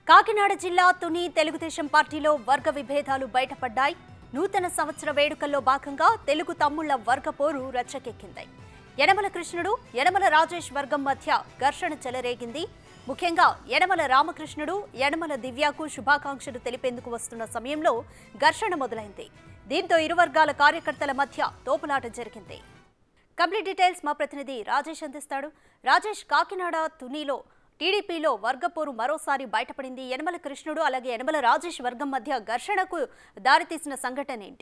కాకినాడ జిల్లా తుని తెలుగుదేశం పార్టీలో వర్గ విభేదాలు బయటపడ్డాయి నూతన సంవత్సర వేడుకల్లో భాగంగా తెలుగు తమ్ముళ్ల వర్గ పోరు రచ్చకెక్కింది యనమల కృష్ణుడు యనమల రాజేష్ వర్గం మధ్య ఘర్షణ చెలరేగింది ముఖ్యంగా యనమల రామకృష్ణుడు యనమల దివ్యకు శుభాకాంక్షలు తెలిపేందుకు వస్తున్న సమయంలో ఘర్షణ మొదలైంది దీంతో ఇరు వర్గాల కార్యకర్తల మధ్య తోపులాట జరిగింది కంప్లీట్ డీటెయిల్స్ మా ప్రతినిధి రాజేష్ అందిస్తాడు రాజేష్ కాకినాడ తునిలో టీడీపీలో వర్గపోరు మరోసారి బయటపడింది యనమల కృష్ణుడు అలాగే యనమల రాజేష్ వర్గం మధ్య ఘర్షణకు దారితీసిన సంఘటన ఏంటి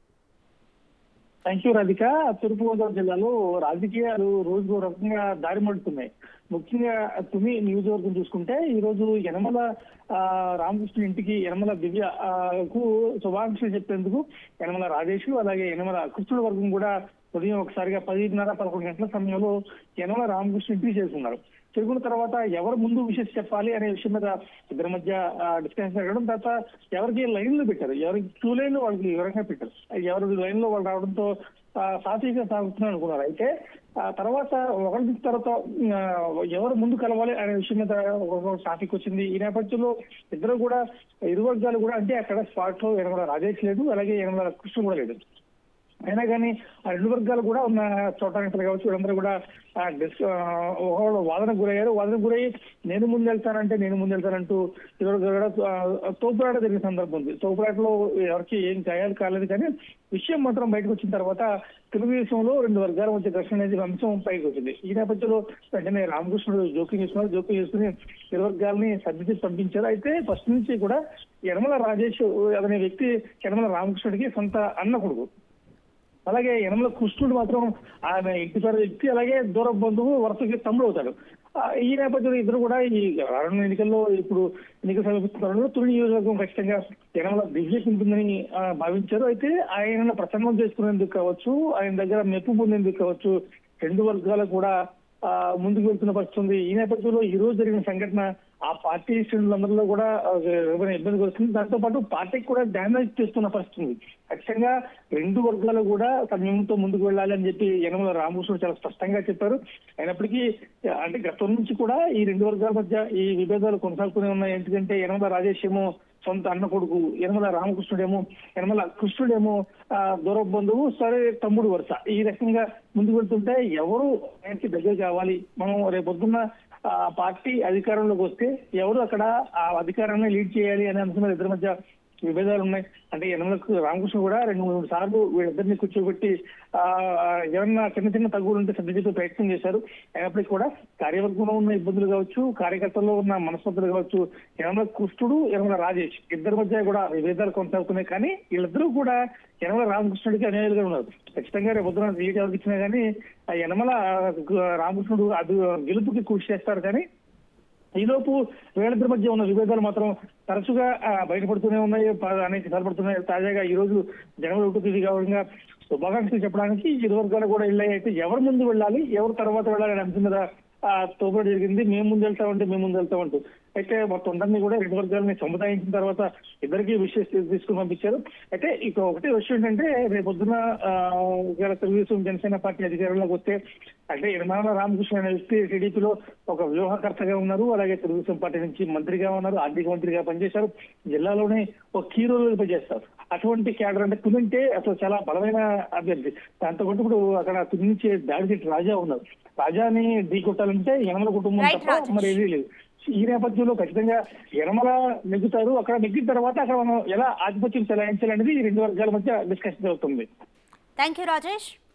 థ్యాంక్ యూ రాధిక తూర్పుగోదావరి జిల్లాలో రాజకీయాలు రోజు రకంగా దారి మడుతున్నాయి ముఖ్యంగా తుని నియోజకవర్గం చూసుకుంటే ఈ రోజు యనమల ఆ, రామకృష్ణ ఇంటికి యనమల దివ్య ఆ, కు శుభాకాంక్షలు చెప్పేందుకు యనమల రాజేష్ అలాగే యనమల కృష్ణుడు వర్గం కూడా ఉదయం ఒకసారిగా పదిన్నర పదకొండు గంటల సమయంలో యనమల రామకృష్ణ ఇంటికి చేరుకున్నారు చేరుకున్న తర్వాత ఎవరు ముందు విషయం చెప్పాలి అనే విషయం మీద ఇద్దరి మధ్య డిస్కషన్ జరగడం తర్వాత ఎవరికి లైన్లు పెట్టారు ఎవరికి క్యూ లైన్ లో వాళ్ళకి వివరంగా పెట్టారు ఎవరి లైన్ లో వాళ్ళు రావడంతో ఆ, సాఫీగా సాగుతున్నారు అనుకున్నారు అయితే ఆ తర్వాత ఒకరి దిక్కు తర్వాత ఆ, ఎవరు ముందు కలవాలి అనే విషయం మీద ఒక టాపిక్ వచ్చింది ఈ నేపథ్యంలో ఇద్దరు కూడా ఇరు వర్గాలు కూడా అంటే అక్కడ స్పాట్ లో ఎనమల రాజేష్ లేదు అలాగే ఎనమల కృష్ణ కూడా లేదు అయినా కానీ ఆ రెండు వర్గాలు కూడా ఉన్న చోటానికి కావచ్చు వీళ్ళందరూ కూడా ఆ డిస్ ఆ, ఒకళ్ళు వాదనకు గురయ్యారు వాదనకు గురయ్యి నేను ముందు వెళ్తానంటే నేను ముందు వెళ్తానంటూ ఇద్దరు కూడా ఆ, తోపులాట జరిగిన సందర్భం ఉంది తోపులాటలో ఎవరికి ఏం గాయాలు కాలేదు కానీ విషయం మాత్రం బయటకు వచ్చిన తర్వాత తెలుగుదేశంలో రెండు వర్గాల మధ్య ఘర్షణ అనేది అంశం పైకి వచ్చింది ఈ నేపథ్యంలో వెంటనే రామకృష్ణుడు జోక్యం చేసుకున్నారు జోక్యం చేసుకుని ఇరు వర్గాలని సర్దిద్ది పంపించారు అయితే ఫస్ట్ నుంచి కూడా యనమల రాజేష్ అనే వ్యక్తి యనమల రామకృష్ణుడికి సొంత అన్న కొడుకు అలాగే యనమల కృష్ణుడు మాత్రం ఆయన ఇంటి పేరు వ్యక్తి అలాగే దూర బంధువు వరుసకి తమ్ముడు అవుతాడు ఆ, ఈ నేపథ్యంలో ఇద్దరు కూడా ఈ రానున్న ఎన్నికల్లో ఇప్పుడు ఎన్నికలు సమీపిస్తున్నారు తొలి నియోజకవర్గం ఖచ్చితంగా యనమల దివ్యకి ఉంటుందని ఆ, భావించారు అయితే ఆయన ప్రసన్నం చేసుకునేందుకు కావచ్చు ఆయన దగ్గర మెప్పు పొందేందుకు కావచ్చు రెండు వర్గాలు కూడా ఆ, ముందుకు వెళ్తున్న పరిస్థితి ఉంది ఈ నేపథ్యంలో ఈ రోజు జరిగిన సంఘటన ఆ పార్టీ శ్రేణులందరిలో కూడా ఆ, ఏమైనా ఇబ్బంది వస్తుంది దాంతో పాటు పార్టీకి కూడా డ్యామేజ్ చేస్తున్న పరిస్థితి ఉంది ఖచ్చితంగా రెండు వర్గాలు కూడా సమయంతో ముందుకు వెళ్ళాలి అని చెప్పి యనమల రామకృష్ణుడు చాలా స్పష్టంగా చెప్పారు అయినప్పటికీ అంటే గతం నుంచి కూడా ఈ రెండు వర్గాల మధ్య ఈ విభేదాలు కొనసాగుతూనే ఉన్నాయి ఎందుకంటే యనమల రాజేష్ ఏమో సొంత అన్న కొడుకు యనమల రామకృష్ణుడేమో యనమల కృష్ణుడేమో ఆ, దూర బంధువు సరే తమ్ముడు వరుస ఈ రకంగా ముందుకు వెళ్తుంటే ఎవరు ఆయనకి దగ్గర కావాలి మనం రేపొద్దున్న ఆ పార్టీ అధికారంలోకి వస్తే ఎవరు అక్కడ ఆ అధికారాన్ని లీడ్ చేయాలి అనే అంశం మీద ఇద్దరి మధ్య విభేదాలు ఉన్నాయి అంటే యనమలకు రామకృష్ణ కూడా రెండు మూడు సార్లు వీళ్ళిద్దరిని కూర్చోబెట్టి ఆ ఆ, ఏమన్నా చిన్న చిన్న తగ్గులు ఉంటే సర్దిద్దే ప్రయత్నం చేశారు అయినప్పటికీ కూడా కార్యవర్గంలో ఉన్న ఇబ్బందులు కావచ్చు కార్యకర్తల్లో ఉన్న మనస్పర్ధలు కావచ్చు యనమల కృష్ణుడు యనమల రాజేష్ ఇద్దరి మధ్య కూడా విభేదాలు కొనసాగుతున్నాయి కానీ వీళ్ళిద్దరూ కూడా యనమల రామకృష్ణుడికి అనుయాయులుగా ఉన్నారు ఖచ్చితంగా రేపు పొద్దున సీట్ ఎవరికి ఇచ్చినా కానీ ఆ యనమల ఆ, రామకృష్ణుడు అది గెలుపుకి కృషి చేస్తారు కానీ ఈలోపు వీళ్ళిద్దరి మధ్య ఉన్న విభేదాలు మాత్రం తరచుగా ఆ, బయటపడుతూనే ఉన్నాయి ప- అనేక సరిపడుతున్నాయి తాజాగా ఈ రోజు జనవరి ఒకటి తేదీ కావడంగా శుభాకాంక్షలు చెప్పడానికి ఇరు వర్గాలు కూడా వెళ్ళాయి అయితే ఎవరు ముందు వెళ్ళాలి ఎవరు తర్వాత వెళ్ళాలి అనే అంశం మీద ఆ, తోపుడు జరిగింది మేము ముందు వెళ్తామంటే మేము ముందు వెళ్తామంటూ అయితే మొత్తం అందరినీ కూడా రెండు వర్గాలని సముదాయించిన తర్వాత ఇద్దరికి విషయం తీసుకుని పంపించారు అయితే ఇక ఒకటే విషయం ఏంటంటే రేపొద్దున ఆ, ఇవాళ తెలుగుదేశం జనసేన పార్టీ అధికారంలోకి వస్తే అంటే యనమల రామకృష్ణ అనే వ్యక్తి టీడీపీలో ఒక వ్యూహకర్తగా ఉన్నారు అలాగే తెలుగుదేశం పార్టీ నుంచి మంత్రిగా ఉన్నారు ఆర్థిక మంత్రిగా పనిచేశారు జిల్లాలోనే ఒక కీ రోల్ పనిచేస్తారు అటువంటి క్యాడర్ అంటే తునింటే అసలు చాలా బలమైన అభ్యర్థి దాంతో పాటు ఇప్పుడు అక్కడ తునించే దాడిచెట్టి రాజా ఉన్నారు రాజాని ఢీ కొట్టాలంటే యనమల కుటుంబం Right, తప్ప రాజేష్. మరి ఏదీ లేదు ఈ నేపథ్యంలో ఖచ్చితంగా యనమల నెగ్గుతారు అక్కడ నెగ్గిన తర్వాత అక్కడ మనం ఎలా ఆధిపత్యం చెలాయించాలనేది ఈ రెండు వర్గాల మధ్య డిస్కషన్ జరుగుతుంది థ్యాంక్ యూ రాజేష్